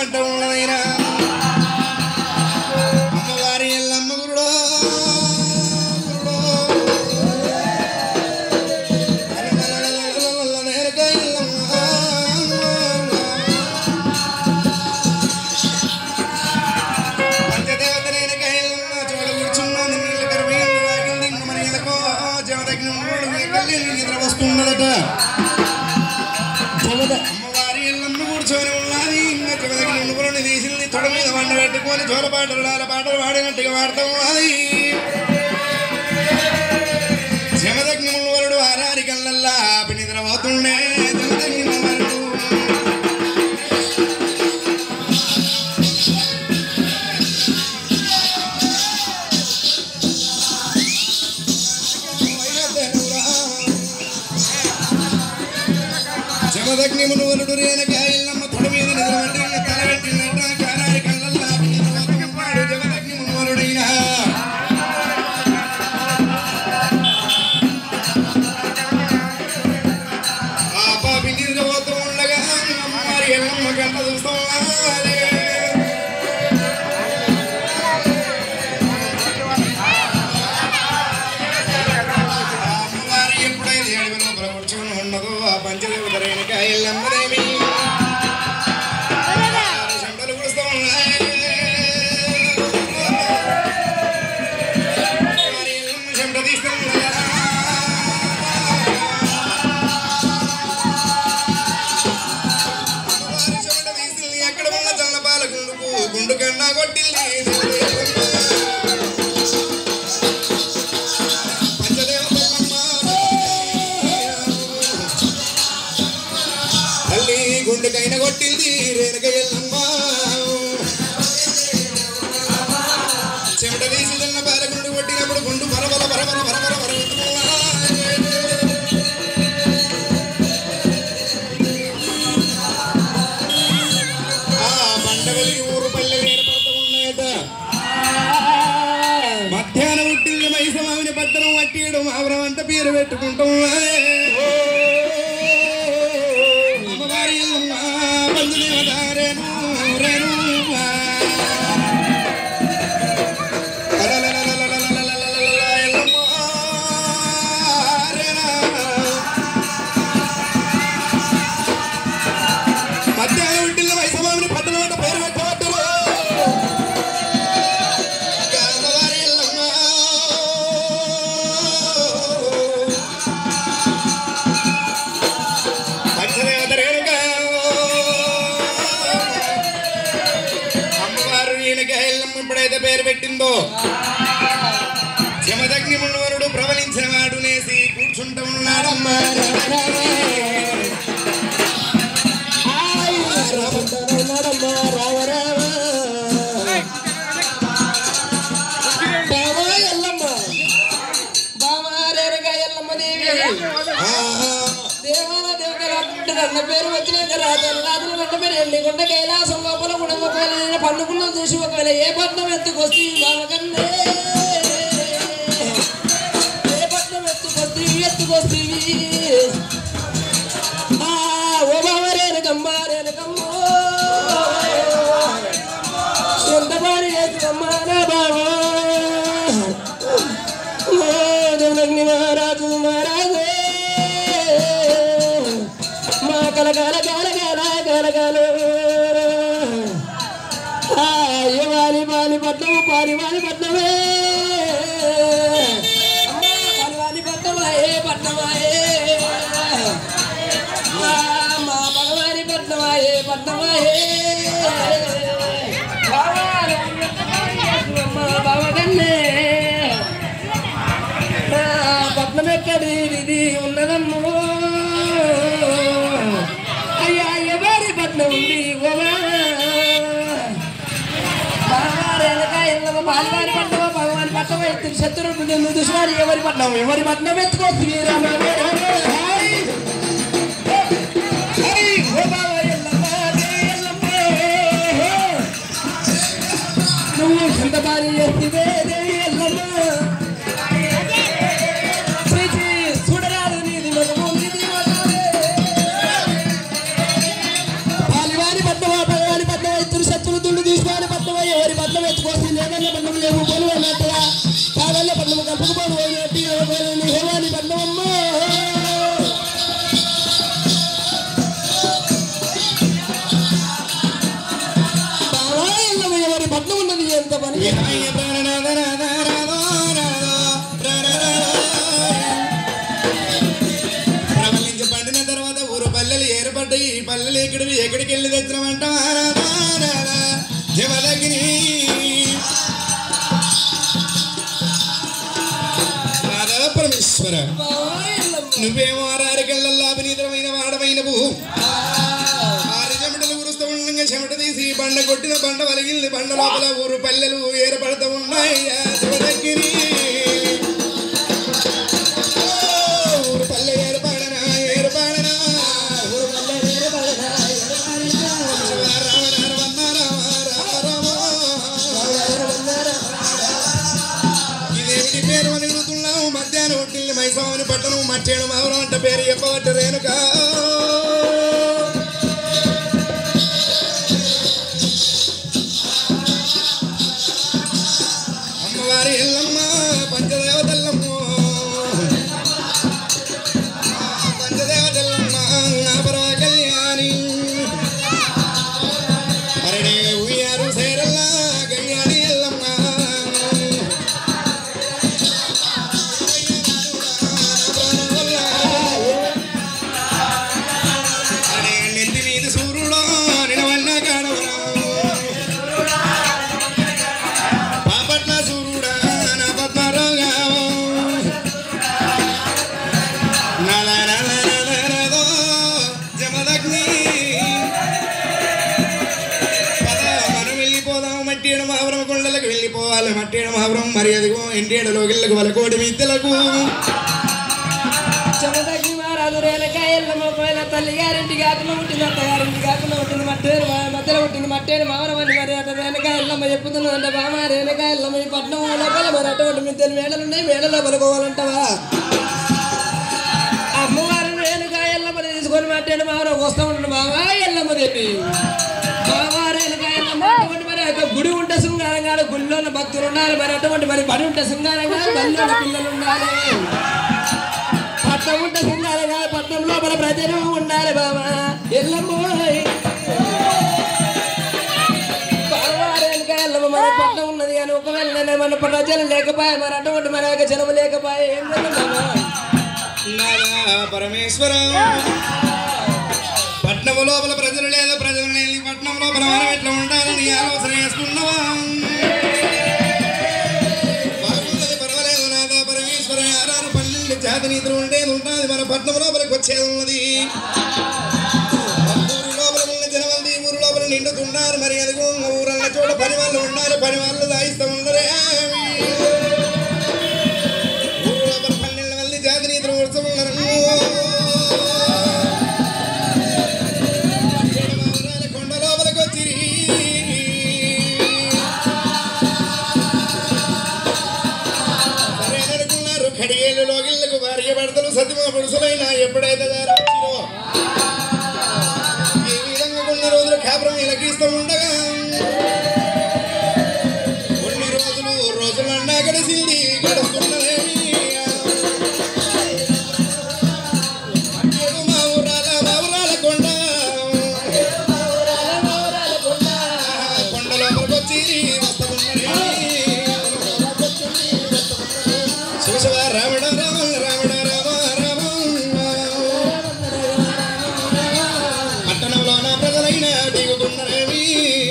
అంట ఉన్నదైనా అమ్మవారి ఎల్లమ్మ గురుడో గురుడో. అలలలలలలల నేరక ఎల్లమ్మ. పంచదేవత నేరక ఎల్లమ్మ చోట కూర్చున్నది నీళ్ళ కరివేలు తాగింది ఇంక మరి ఎదకో జమదగ్ని మూడు మేకల్ని నిద్ర వస్తున్నదట జమద అమ్మవారి ఎల్లమ్మ కూర్చొని ఉన్నది ఇంకా జమదగ్ని నువ్వులని తీసింది తొడ మీద వండ పెట్టుకొని జోల పాటలు లాల పాటలు పాడినట్టుగా పాడుతూ ఉన్నది జమదగ్ని మునువరుడు ఆరారి కళ్ళల్లా ఆపి నిద్ర పోతుండే జమదగ్ని మునువరుడు జమదగ్ని మునువరుడు రేణక ఎల్లమ్మ తొడ మీద నిద్ర పట్టిన తల పెట్టినట్ట కారారి కళ్ళల్లా ఆపి నిద్ర పోతున్నాడు జమదగ్ని మునువరుడైనా ఆ పాపి నిద్రపోతూ ఉండగా అమ్మవారి ఎల్లమ్మ గంట చూస్తూ ఉన్నది. ఆ అమ్మవారి ఎప్పుడైతే అడవిలో ప్రవర్చన ఉన్నదో ఆ పంచదేవత రేణుక ఎల్లమ్మదేమి ఆరు చెంటలు కురుస్తూ ఉన్నాయి. అమ్మవారి ఎల్లమ్మ చెంట తీస్తూ ఉన్నదా అమ్మవారి చెమట తీసింది ఎక్కడ ఉన్న చల్లపాల గుండుకు గుండు కన్నా కొట్టింది పంచదేవతమ్మ. తల్లి గుండెకైన కొట్టింది రేణుక ఎల్లమ్మ చెమట తీసి చిన్న పాల గుండు కొట్టినప్పుడు గుండు పరబల పరబల పరబల పరుగుతున్నా ఆ పండగలికి ఊరు పల్లెలు ఏర్పడుతూ ఉన్నాయట మధ్యాహ్నం ఉట్టిల్లి మైసమావిని పట్టణం వట్టియడం ఆవరం అంత పేరు పెట్టుకుంటూ ఉన్నది. అమ్మవారి ఎల్లమ్మ బంధుదేవత రేణు, రేణు. అలలలలలలలలలలలల ఎల్లమ్మ రేణా. మధ్యాహ్నం ఇంటిలో వైసమావిని పట్టణం అంట పేరు పెట్టవద్దు అమ్మవారి ఎల్లమ్మ. పంచదేవత రేణుక. అమ్మవారు ఈయనకి ఎల్లమ్మ ఎప్పుడైతే పేరు పెట్టిందో జమదగ్ని మునివరుడు ప్రబలించిన వాడు నేసి కూర్చుంటూ ఉన్నాడమ్మా పేరు వచ్చినాక రాజు రాజులు గంట పేరు వెళ్ళి కొండ కైలాసం లోపల కూడా ఒకవేళ పండుకున్న చూసి ఒకవేళ ఏ పట్నం ఎత్తుకొచ్చి బావకన్నే ఏ పట్నం ఎత్తుకొచ్చి ఎత్తుకొస్తీవి ఆ ఓ బావరేనకమ్మ రేనకమ్మ ఎంత బారి వేసుకమ్మ నా బావ ఓ జనగ్ని మహారాజు మహారాజు మా కలకాల కాల కాల కలకాల అయ్య వారి వారి పట్నము పారి వారి పట్నమే అమ్మా, పారి వారి పట్నమా ఏ పట్నమా ఏ ఆ, మా భగవాని పట్నమా ఏ పట్నమా ఏ భగవాని అమ్మ భవగన్నే ఆ, పట్నం ఎక్కడి ఇది ఉన్నదమ్మో అయ్యా ఎవరి పట్నం ఉంది ఓవా బాలవారి పట్నం భగవాన్ పట్నం ఎత్తు శత్రుడు దుష్వారి ఎవరి పట్నం ఎవరి పట్నం ఎత్తుకోవచ్చు రామ హాయ్ హై ఓ బావ ఎల్లమ్మ ఎల్లమ్మ నువ్వు సొంత భార్య ఎత్తివే దేవి ఎల్లమ్మ శ్రీ శ్రీ చూడరాదు నీది మగము నీది మగమే పాలివారి పట్నమా భగవాని పట్నం ఎత్తు పరమేశ్వర నువ్వేమో ఆరారి కళ్ళల్లా అభినీతమైన వాడమైన భూ ఆరు చెమటలు కురుస్తూ ఉండగా చెమట తీసి బండ కొట్టిన బండ వలిగింది బండ లోపల ఊరు పల్లెలు ఏర్పడుతూ ఉన్నాయి శివదగ్గిరి ఊరు పల్లె ఏర్పడనా ఏర్పడనా ఊరు పల్లె ఏర్పడనా శివ రామ రామ రామ రామ ఇదేమిటి పేరు అని అడుగుతున్నావు మధ్యాహ్నం ఒట్టిల్ని మైసమని పట్టణం మట్టేడు మావరం అంట పేరు చెప్పవట్ట రేణుక అమ్మవారి ఎల్లమ్మ పంచదేవతల్లమ్మ పంచదేవతల్లమ్మ నాపరవ కళ్యాణి అరణే ఉయ్యారు సేరల్లా కళ్యాణి ఎల్లమ్మ అరే నెత్తి మీద సూర్యుడు నిలవన్న కాడవరా పాపట్ల సూర్యుడా నా పద్మరాగా నల నల నల నదో జమదగ్ని పద మనం వెళ్ళిపోదాం మట్టేడు మహావరం కొండలకు వెళ్ళిపోవాలి మట్టేడు మహావరం మరి అదిగో ఎండేడులో గిళ్ళకు వలకోటి మిద్దెలకు చెమదగ్గి మారాదు రేలకాయ ఎల్లమ్మ పోయిన తల్లి గారింటి కాకుండా ఉంటుంది అత్తగారింటి కాకుండా ఉంటుంది మట్టేరు మధ్యలో ఉంటుంది మట్టేరు మామరమని మరి అట రేణకాయ ఎల్లమ్మ చెప్పుతున్నదంట బామ రేణకాయ ఎల్లమ్మ ఈ పట్నం లోపల మరి అటువంటి మిద్దెలు మేడలు ఉన్నాయి మేడలో పలుకోవాలంటావా అమ్మవారు రేణుకాయ ఎల్లమ్మ తీసుకొని మట్టేడు మామరం వస్తూ ఉంటుంది బావా ఎల్లమ్మ దేవి బావా రేణుకాయ ఎల్లమ్మ అటువంటి మరి ఒక గుడి ఉంటే శృంగారంగా గుడిలో భక్తులు ఉండాలి మరి అటువంటి మరి బడి ఉంటే శృంగారంగా బల్లి పిల్లలు ఉండాలి పట్నం ఉంటే సింగారగా పట్నం లోపల ప్రజలు ఉండాలి బాబా ఎల్లమ్మో ఎల్లమ్మ మన పట్నం ఉన్నది కానీ ఒకవేళ నేను మన ప్రజలు లేకపోయా మరి అటువంటి మన యొక్క జనము లేకపోయా ఏం చేద్దాం నాదా పరమేశ్వర పట్నము లోపల ప్రజలు లేదా ప్రజలు లేని పట్నం లోపల మనం ఎట్లా ఉండాలని ఆలోచన చేసుకున్నావా బాగున్నది పర్వాలేదు నాదా పరమేశ్వర ఆరారు పన్నెండు జాతి నీతులు ఉండేది ఉంటుంది మన పట్నం లోపలికి వచ్చేది ఉన్నది ఊరి లోపల ఉన్న జనవల్ది ఊరు లోపల నిండుతున్నారు మరి అదిగో ఊరన్న చోట పని వాళ్ళు ఉన్నారు పని వాళ్ళు దాయిస్తూ ఉండరే ఊరు లోపల పన్నెండు మంది జాతి నీతులు ఉత్సవం ఉన్నారు కొండ లోపలికి వచ్చి సరేననుకున్నారు కడిగేళ్ళు లోగిళ్ళకు భార్య భర్తలు సతిమ పురుషులైన ఎప్పుడైతే దారి వచ్చిరో ఈ విధంగా కొన్ని రోజులు కాపురం ఇలకిస్తూ ఉండగా కొన్ని రోజులు రోజులన్నా గడిచింది గడుస్తున్నదేమి మా ఊరాల మా ఊరాల కొండ కొండ లోపలికి వచ్చి వస్తున్నది శివశివ రావణ రామ రావణ రామ రామ పట్టణంలో నా ప్రజలైన దిగుతున్నరేమి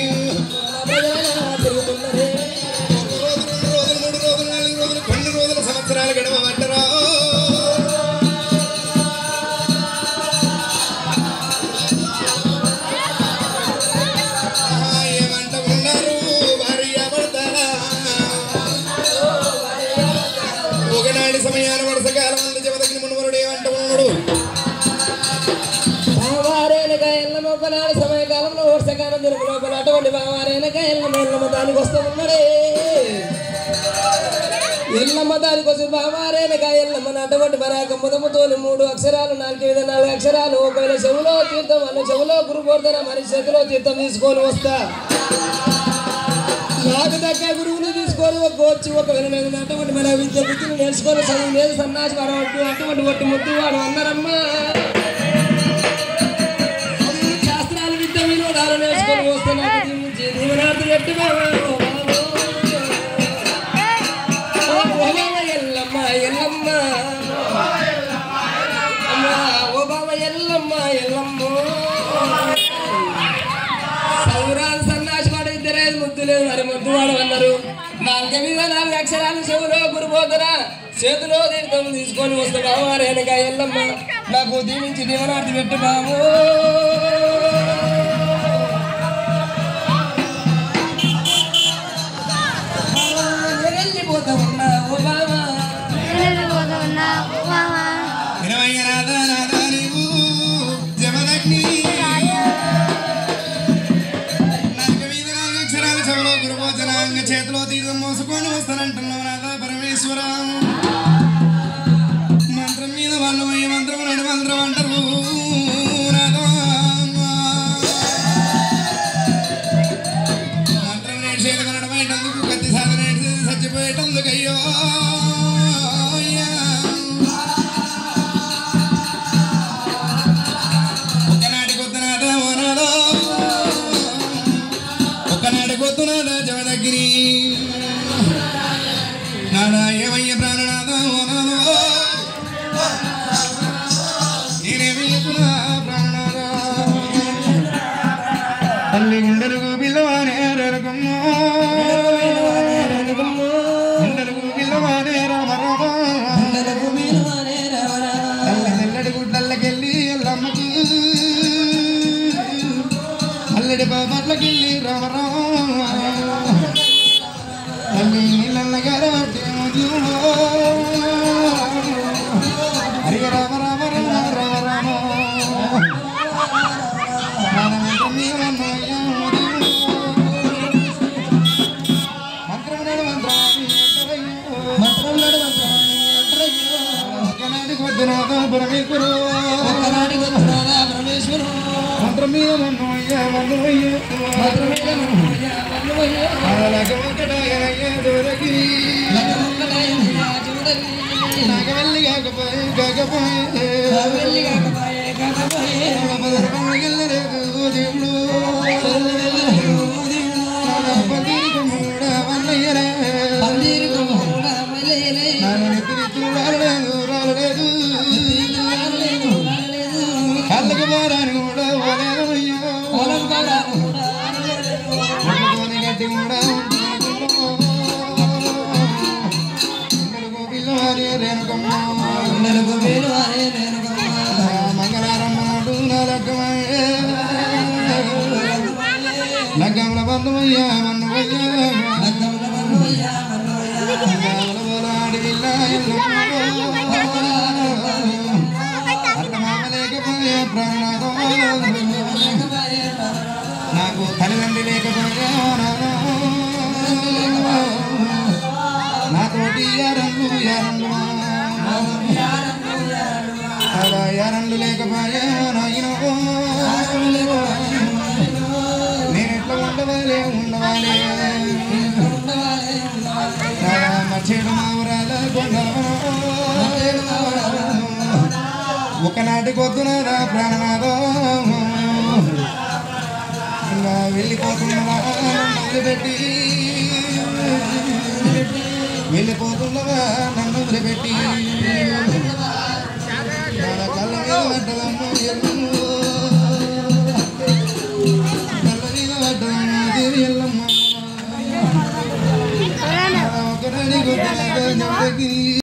ఒక రోజు రెండు రోజులు మూడు రోజులు నాలుగు రోజులు కొన్ని రోజుల సంవత్సరాలు గడవమంటారా ఏమంట ఉన్నారు భార్య భర్తలా ఒకనాటి సమయాన వరుసకాలం అందు జమదగ్ని మునువరుడు ఏమంట ఉన్నాడు బావారేనక ఎల్లమ్మ ఒకనాడు సమయకాలంలో వర్షకాలం జరుపు లోపల అటువంటి బావారేనక ఎల్లమ్మ ఎల్లమ్మ దానికి వస్తూ ఉన్నాడే ఎల్లమ్మ దానికి వచ్చి బావారేనక ఎల్లమ్మ అటువంటి మరాక ముదము తోలు మూడు అక్షరాలు నాలుగు ఐదు నాలుగు అక్షరాలు ఒకవేళ చెవులో తీర్థం అన్న చెవులో గురుబోధన మరి చేతిలో తీర్థం తీసుకొని వస్తా నాకు దగ్గర గురువుని తీసుకొని ఒక వచ్చి ఒకవేళ నేను అటువంటి మన విద్య బుద్ధిని నేర్చుకొని చదువు లేదు సన్నాసి వాడు అటువంటి ఒట్టి ముద్దు వాడు అందరమ్మా చదువు శాస్త్రాలు విద్య వినోదాలు నేర్చుకొని వస్తే నాకు జీవించి జీవనార్థం ఎట్టు బాబా, ఓ బాబా. ఓ బాబా ఎల్లమ్మ ఎల్లమ్మ అమ్మా, ఓ బాబా ఎల్లమ్మ ఎల్లమ్మ సౌరాలు సన్నాసి వాడు ఇద్దరేది ముద్దు లేదు మరి ముద్దు వాడు అన్నారు నాలుగు మీద నాలుగు అక్షరాలు చెవులో గురుబోధన చేతిలో తీర్థం తీసుకొని వస్తే బావమారి వెనక ఎల్లమ్మ నాకు దీవించి దీవనార్థి పెట్టు బాబు వెళ్ళిపోతా ఉన్నా ఓ బావా ఇరవై నాద నాద నీవు జమదగ్ని నాలుగు మీద నాలుగు అక్షరాలు చెవులో గురుభోజనాంగ చేతిలో తీర్థం మోసుకొని వస్తానంటున్నావు నాద పరమేశ్వర మంత్రం మీద వాళ్ళు అయ్యే మంత్రం నడు మంత్రం అంటారు నాదా. మంత్రం నేర్చేది కొనడమేటందుకు కత్తి సాధన నేర్చేది చచ్చిపోయేటందుకు అయ్యో అయ్యా. ఒకనాటి కొత్తనాట ఓనాడో ఒకనాటి కొత్తనాట జమదగిరి నాడా ఏమయ్య ప్రాణనాథ ఓనాడో నేనేమి చెప్పునా ప్రాణనాథ తల్లి గుండెలకు పిల్లవానే రకమ్మో గుండెలకు పిల్లవానే రామ రామ తల్లి తెల్లడి గుడ్డల్లకెళ్ళి ఎల్లమ్మకి అల్లడి బాపట్లకెళ్ళి రామ రామ తల్లి నీళ్ళన్న గారబట్టి ముద్దులో హరి రామ రామ రామ రామ రామ మానవేంద్ర మీరన్నయ్య ముద్దులో. మంత్రమునడు మంత్రాన్ని అంటరయ్యో. ఒకనాటి కొద్దినాథ పరమేశ్వరు మంత్రం మీద మన్నయ్య మన్నయ్య అలగొకటాయనయ్య దొరకి నాగవల్లి కాకపోయే కాకపోయే పదరపల్లెగల్లరేగు దేవుడు పందిరికి మూడ వన్నయ్యరే నాన్న నెత్తిని చూడలేదు రాలేదు కళ్ళకి బారాని కూడా పోలేదు అయ్యో ఒడ్డుతోని గట్టి కూడా పిల్లవారి రేణుకమ్మ మంగళారమ్మ నాడు నా లగ్గమయ్యే లగ్గముల బంధువయ్యా మన్నవయ్యా లేకపోయే ప్రాణాదో నాకు తల్లిదండ్రి లేకపోయే నాతోటి యారండు యారండు అలా యారండు లేకపోయే నాయనో నేను ఎట్లా ఉండవాలి ఉండవాలి మచ్చేడు మావురాల ఒకనాటి పొద్దున ప్రాణనాదో ఇంకా వెళ్ళిపోతున్నా వదిలిపెట్టి వెళ్ళిపోతున్నవా నన్ను వదిలిపెట్టి నా కళ్ళ మీద పడ్డదా